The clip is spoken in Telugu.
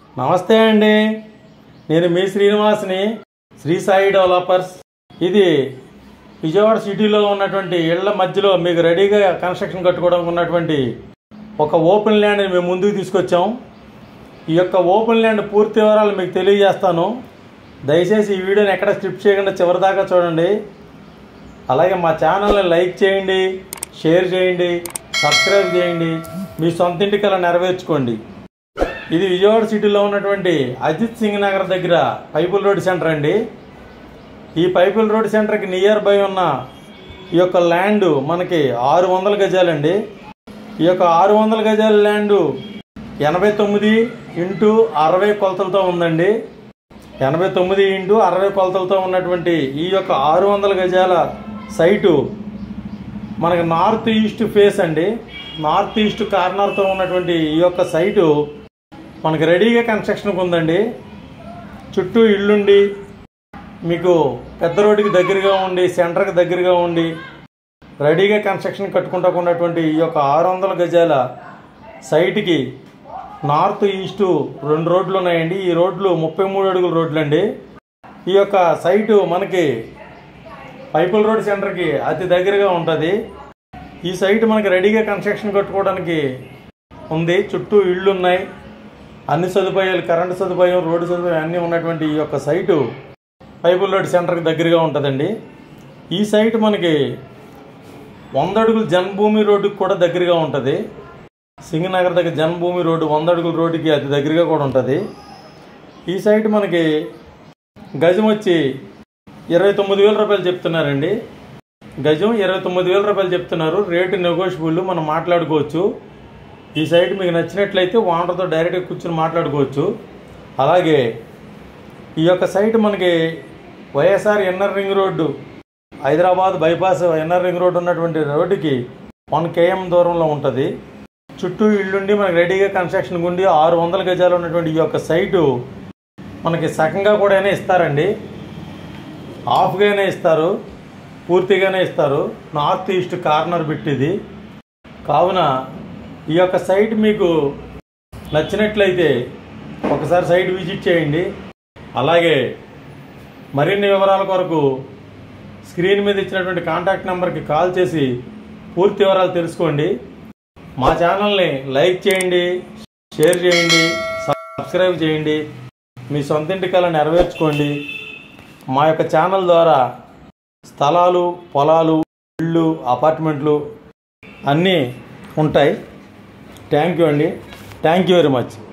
నమస్తే అండి నేను మీ శ్రీనివాస్ని శ్రీ సాయి డెవలపర్స్ ఇది విజయవాడ సిటీలో ఉన్నటువంటి ఇళ్ల మధ్యలో మీకు రెడీగా కన్స్ట్రక్షన్ కట్టుకోవడానికి ఉన్నటువంటి ఒక ఓపెన్ ల్యాండ్ మేము ముందుకు తీసుకొచ్చాం ఈ యొక్క ఓపెన్ ల్యాండ్ పూర్తి వివరాలు మీకు తెలియజేస్తాను దయచేసి ఈ వీడియోని ఎక్కడ స్క్రిప్ట్ చేయకుండా చివరిదాకా చూడండి అలాగే మా ఛానల్ని లైక్ చేయండి షేర్ చేయండి సబ్స్క్రైబ్ చేయండి మీ సొంత ఇంటి కల నెరవేర్చుకోండి ఇది విజయవాడ సిటీలో ఉన్నటువంటి అజిత్ సింగ్ నగర్ దగ్గర పైపుల్ రోడ్ సెంటర్ అండి ఈ పైపుల్ రోడ్ సెంటర్కి నియర్ బై ఉన్న ఈ యొక్క ల్యాండ్ మనకి ఆరు వందల గజాలండి ఈ యొక్క ఆరు వందల గజాల ల్యాండ్ ఎనభై తొమ్మిది ఇంటూ అరవై కొలతలతో ఉందండి ఎనభై తొమ్మిది ఇంటూ అరవై కొలతలతో ఉన్నటువంటి ఈ యొక్క ఆరు వందల గజాల సైటు మనకి నార్త్ ఈస్ట్ ఫేస్ అండి నార్త్ ఈస్ట్ కార్నర్తో ఉన్నటువంటి ఈ యొక్క సైటు మనకి రెడీగా కన్స్ట్రక్షన్కి ఉందండి చుట్టూ ఇల్లుండి మీకు పెద్ద రోడ్డుకి దగ్గరగా ఉండి సెంటర్కి దగ్గరగా ఉండి రెడీగా కన్స్ట్రక్షన్ కట్టుకుంటూ ఉన్నటువంటి ఈ యొక్క ఆరు వందల గజాల సైట్కి నార్త్ ఈస్ట్ రెండు రోడ్లు ఉన్నాయండి ఈ రోడ్లు ముప్పై మూడు అడుగుల రోడ్లు అండి ఈ యొక్క సైటు మనకి పైపుల్ రోడ్ సెంటర్కి అతి దగ్గరగా ఉంటుంది ఈ సైట్ మనకి రెడీగా కన్స్ట్రక్షన్ కట్టుకోవడానికి ఉంది చుట్టూ ఇళ్ళు ఉన్నాయి అన్ని సదుపాయాలు కరెంటు సదుపాయం రోడ్డు సదుపాయం అన్నీ ఉన్నటువంటి ఈ యొక్క సైటు పైపుల్ రోడ్ సెంటర్కి దగ్గరగా ఉంటుందండి ఈ సైట్ మనకి వంద అడుగుల జన్మభూమి రోడ్డుకి కూడా దగ్గరగా ఉంటుంది సింగనగర్ దగ్గర జన్మభూమి రోడ్డు వంద అడుగుల రోడ్డుకి అతి దగ్గరగా కూడా ఉంటుంది ఈ సైట్ మనకి గజం వచ్చి ఇరవై తొమ్మిది వేల రూపాయలు చెప్తున్నారండి గజం ఇరవై తొమ్మిది వేల రూపాయలు చెప్తున్నారు రేటు నెగోషియబుల్ మనం మాట్లాడుకోవచ్చు ఈ సైట్ మీకు నచ్చినట్లయితే ఓనర్తో డైరెక్ట్గా కూర్చొని మాట్లాడుకోవచ్చు అలాగే ఈ యొక్క సైట్ మనకి YSR NR ring road Hyderabad bypass NR ring road ఉన్నటువంటి రోడ్డుకి వన్ కేఎం దూరంలో ఉంటుంది చుట్టూ ఇల్లుండి మనకి రెడీగా కన్స్ట్రక్షన్ ఉండి ఆరు వందల గజాలు ఉన్నటువంటి ఈ యొక్క సైటు మనకి సగంగా కూడా ఇస్తారండి హాఫ్గానే ఇస్తారు పూర్తిగానే ఇస్తారు నార్త్ ఈస్ట్ కార్నర్ పెట్టిది కావున ఈ యొక్క సైట్ మీకు నచ్చినట్లయితే ఒకసారి సైట్ విజిట్ చేయండి అలాగే మరిన్ని వివరాల కొరకు స్క్రీన్ మీద ఇచ్చినటువంటి కాంటాక్ట్ నెంబర్కి కాల్ చేసి పూర్తి వివరాలు తెలుసుకోండి మా ఛానల్ని లైక్ చేయండి షేర్ చేయండి సబ్స్క్రైబ్ చేయండి మీ సొంతింటి కళ నెరవేర్చుకోండి మా యొక్క ఛానల్ ద్వారా స్థలాలు పొలాలు ఇళ్ళు అపార్ట్మెంట్లు అన్నీ ఉంటాయి థ్యాంక్ యూ అండి థ్యాంక్ యూ వెరీ మచ్